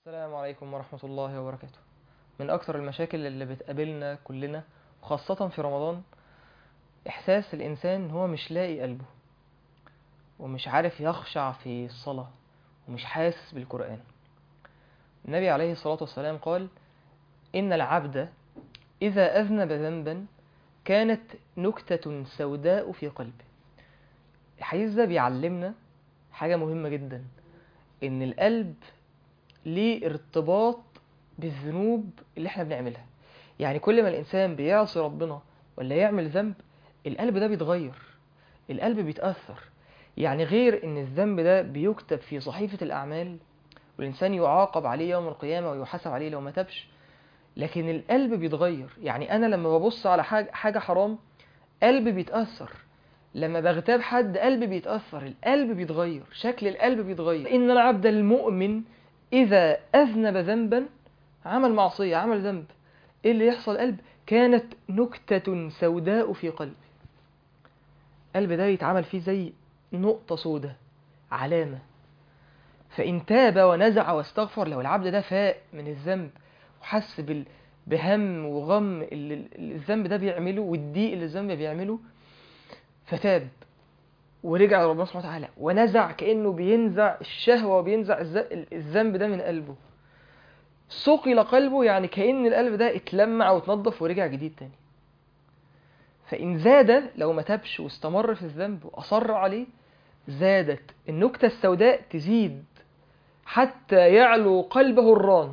السلام عليكم ورحمة الله وبركاته من أكثر المشاكل اللي بتقابلنا كلنا وخاصة في رمضان إحساس الإنسان إن هو مش لاقي قلبه ومش عارف يخشع في الصلاة ومش حاسس بالقرآن النبي عليه الصلاة والسلام قال إن العبد إذا أذنب ذنبا كانت نكتة سوداء في قلبه الحديث ده بيعلمنا حاجة مهمة جدا إن القلب ليه ارتباط بالذنوب اللي احنا بنعملها يعني كل ما الإنسان بيعصي ربنا ولا يعمل ذنب القلب ده بيتغير القلب بيتأثر يعني غير إن الذنب ده بيكتب في صحيفة الأعمال والإنسان يعاقب عليه يوم القيامة ويحاسب عليه لو ما تبش لكن القلب بيتغير يعني أنا لما ببص على حاجة, حاجة حرام قلبي بيتأثر لما بغتاب حد قلبي بيتأثر القلب بيتغير شكل القلب بيتغير إن العبد المؤمن إذا أذنب ذنبا عمل معصية عمل ذنب إيه اللي يحصل قلب كانت نكتة سوداء في قلبي قلب ده يتعمل فيه زي نقطة سوداء علامة فإن تاب ونزع واستغفر لو العبد ده فاق من الذنب وحس بال... بهم وغم اللي الذنب ده بيعمله والضيق اللي الذنب بيعمله فتاب ورجع لربنا سبحانه وتعالى ونزع كأنه بينزع الشهوة وبينزع الذنب ده من قلبه ثقل قلبه يعني كأن القلب ده اتلمع واتنضف ورجع جديد تاني فإن زاد لو ما تابش واستمر في الذنب وأصر عليه زادت النكتة السوداء تزيد حتى يعلو قلبه الران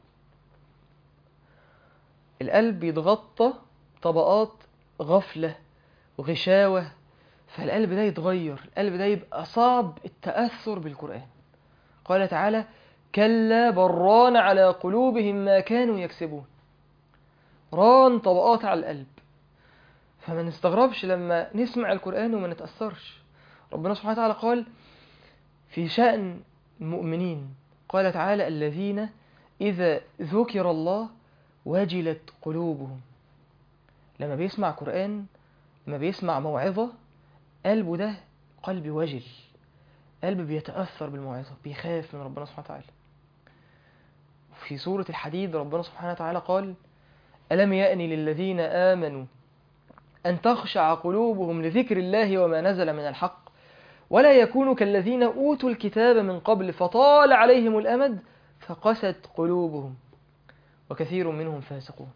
القلب يتغطى طبقات غفلة وغشاوة فالقلب ده يتغير القلب ده يبقى صعب التأثر بالقرآن قال تعالى كلا بران على قلوبهم ما كانوا يكسبون ران طبقات على القلب فما نستغربش لما نسمع القرآن وما نتأثرش ربنا سبحانه وتعالى قال في شأن المؤمنين قال تعالى الذين إذا ذكر الله وجلت قلوبهم لما بيسمع قرآن لما بيسمع موعظة قلبه ده قلب وجل قلب بيتأثر بالموعظة بيخاف من ربنا سبحانه وتعالى في سورة الحديد ربنا سبحانه وتعالى قال ألم يأن للذين آمنوا أن تخشع قلوبهم لذكر الله وما نزل من الحق ولا يكونوا كالذين أوتوا الكتاب من قبل فطال عليهم الأمد فقست قلوبهم وكثير منهم فاسقون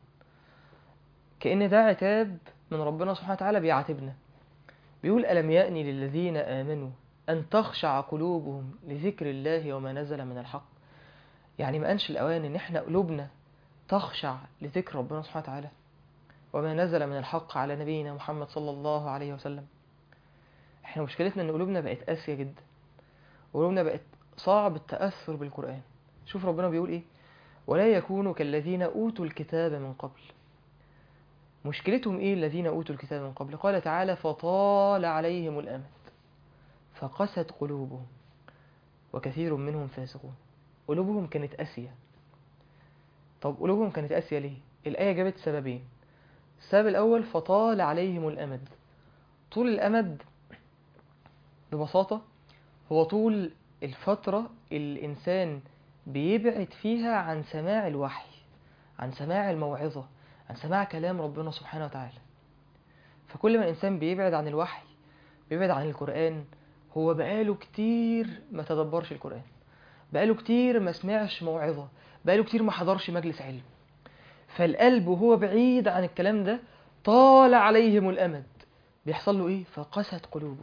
كأن ده عتاب من ربنا سبحانه وتعالى بيعاتبنا بيقول ألم يأني للذين آمنوا أن تخشع قلوبهم لذكر الله وما نزل من الحق يعني ما أنش الأوان إن إحنا قلوبنا تخشع لذكر ربنا سبحانه وتعالى وما نزل من الحق على نبينا محمد صلى الله عليه وسلم إحنا مشكلتنا إن قلوبنا بقت قاسية جدا قلوبنا بقت صعب التأثر بالقرآن شوف ربنا بيقول إيه ولا يكونوا كالذين أوتوا الكتاب من قبل مشكلتهم إيه الذين أوتوا الكتاب من قبل قال تعالى فطال عليهم الأمد فقست قلوبهم وكثير منهم فاسقون قلوبهم كانت قاسية طب قلوبهم كانت قاسية ليه الآية جابت سببين السبب الأول فطال عليهم الأمد طول الأمد ببساطة هو طول الفترة اللي الإنسان بيبعد فيها عن سماع الوحي عن سماع الموعظة عن سماع كلام ربنا سبحانه وتعالى فكل ما الإنسان بيبعد عن الوحي بيبعد عن القرآن هو بقاله كتير ما تدبرش القرآن بقاله كتير ما سمعش موعظة بقاله كتير ما حضرش مجلس علم فالقلب وهو بعيد عن الكلام ده طال عليهم الأمد بيحصل له إيه؟ فقست قلوبه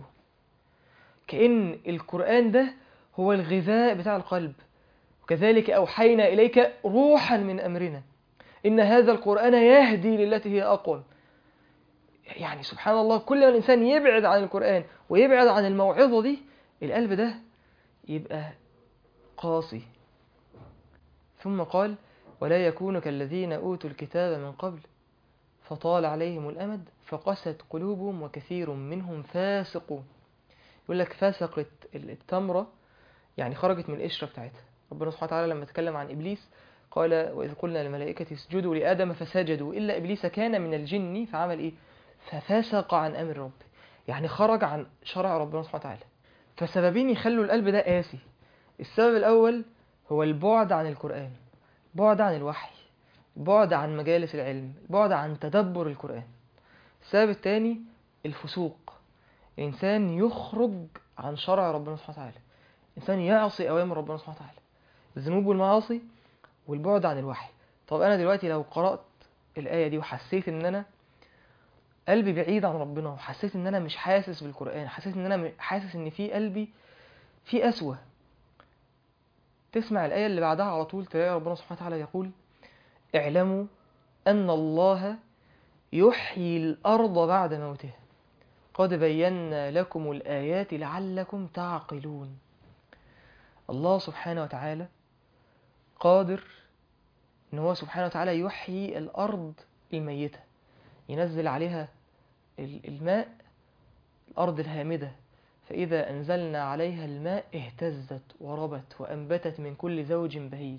كأن القرآن ده هو الغذاء بتاع القلب وكذلك أوحينا إليك روحا من أمرنا إن هذا القرآن يهدي للتي هي أقوم يعني سبحان الله كل ما الإنسان يبعد عن القرآن ويبعد عن الموعظة دي القلب ده يبقى قاسي ثم قال ولا يكون كالذين أوتوا الكتاب من قبل فطال عليهم الأمد فقست قلوبهم وكثير منهم فاسقون يقول لك فسقت التمرة يعني خرجت من القشرة بتاعتها ربنا سبحانه وتعالى لما تكلم عن إبليس قال وإذ قلنا للملائكة اسجدوا لآدم فسجدوا إلا إبليس كان من الجن فعمل إيه ففسق عن أمر ربه يعني خرج عن شرع ربنا سبحانه وتعالى فسببين يخلوا القلب ده قاسي السبب الأول هو البعد عن القرآن بعد عن الوحي بعد عن مجالس العلم بعد عن تدبر القرآن السبب الثاني الفسوق الإنسان يخرج عن شرع ربنا سبحانه وتعالى الإنسان يعصي أوامر ربنا سبحانه وتعالى الذنوب والمعاصي والبعد عن الوحي طب أنا دلوقتي لو قرأت الآية دي وحسيت إن أنا قلبي بعيد عن ربنا وحسيت إن أنا مش حاسس بالقرآن حسيت إن أنا حاسس إن في قلبي في قسوة تسمع الآية اللي بعدها على طول تلاقي ربنا سبحانه وتعالى يقول اعلموا أن الله يحيي الأرض بعد موتها قد بينا لكم الآيات لعلكم تعقلون الله سبحانه وتعالى قادر ان هو سبحانه وتعالى يحيي الارض الميته ينزل عليها الماء الارض الهامده فاذا انزلنا عليها الماء اهتزت وربت وانبتت من كل زوج بهيج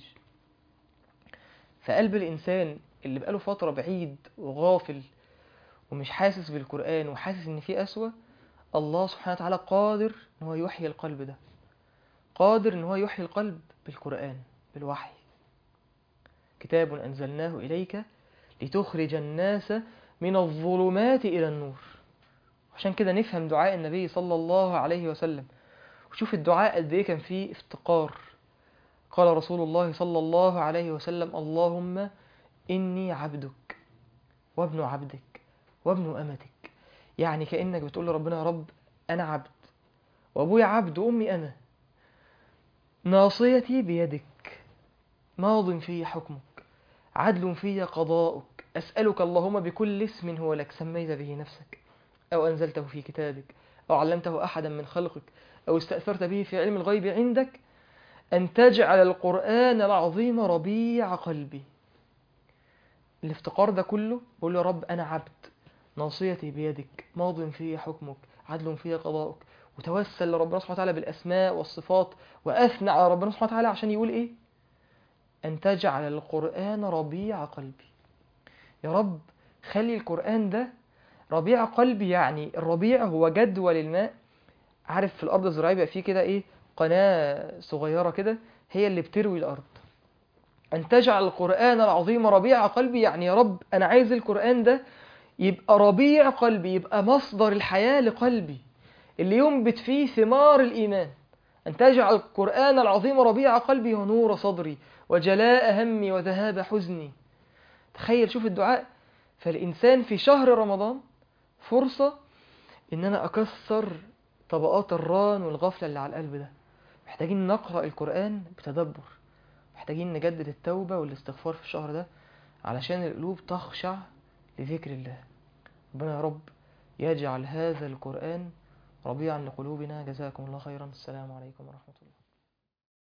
فقلب الانسان اللي بقاله فتره بعيد وغافل ومش حاسس بالقران وحاسس ان في قسوه الله سبحانه وتعالى قادر ان هو يحيي القلب ده قادر ان هو يحيي القلب بالقران بالوحي كتاب أنزلناه إليك لتخرج الناس من الظلمات إلى النور عشان كده نفهم دعاء النبي صلى الله عليه وسلم وشوف الدعاء قد إيه كان فيه افتقار قال رسول الله صلى الله عليه وسلم اللهم إني عبدك وابن عبدك وابن أمتك يعني كأنك بتقول لربنا يا رب أنا عبد وأبويا عبد وأمي أنا ناصيتي بيدك ماض في حكمك عدل في قضاؤك أسألك اللهم بكل اسم هو لك سميت به نفسك أو أنزلته في كتابك أو علمته أحدا من خلقك أو استأثرت به في علم الغيب عندك أن تجعل القرآن العظيم ربيع قلبي الافتقار ده كله بقول له يا رب أنا عبد ناصيتي بيدك ماض في حكمك عدل في قضاؤك وتوسل لربنا سبحانه وتعالى بالأسماء والصفات وأثنى على ربنا سبحانه وتعالى عشان يقول إيه أن تجعل القرآن ربيع قلبي يا رب خلي القرآن ده ربيع قلبي يعني الربيع هو جدول الماء عارف في الأرض الزراعية بيبقى فيه كده إيه قناة صغيرة كده هي اللي بتروي الأرض أن تجعل القرآن العظيم ربيع قلبي يعني يا رب أنا عايز القرآن ده يبقى ربيع قلبي يبقى مصدر الحياة لقلبي اللي ينبت فيه ثمار الإيمان أن تجعل القرآن العظيم ربيع قلبي ونور صدري وجلاء همي وذهاب حزني تخيل شوف الدعاء فالإنسان في شهر رمضان فرصة إن أنا أكسر طبقات الران والغفلة اللي على القلب ده محتاجين نقرأ القرآن بتدبر محتاجين نجدد التوبة والاستغفار في الشهر ده علشان القلوب تخشع لذكر الله ربنا يا رب يجعل هذا القرآن ربيعا لقلوبنا جزاكم الله خيرا السلام عليكم ورحمة الله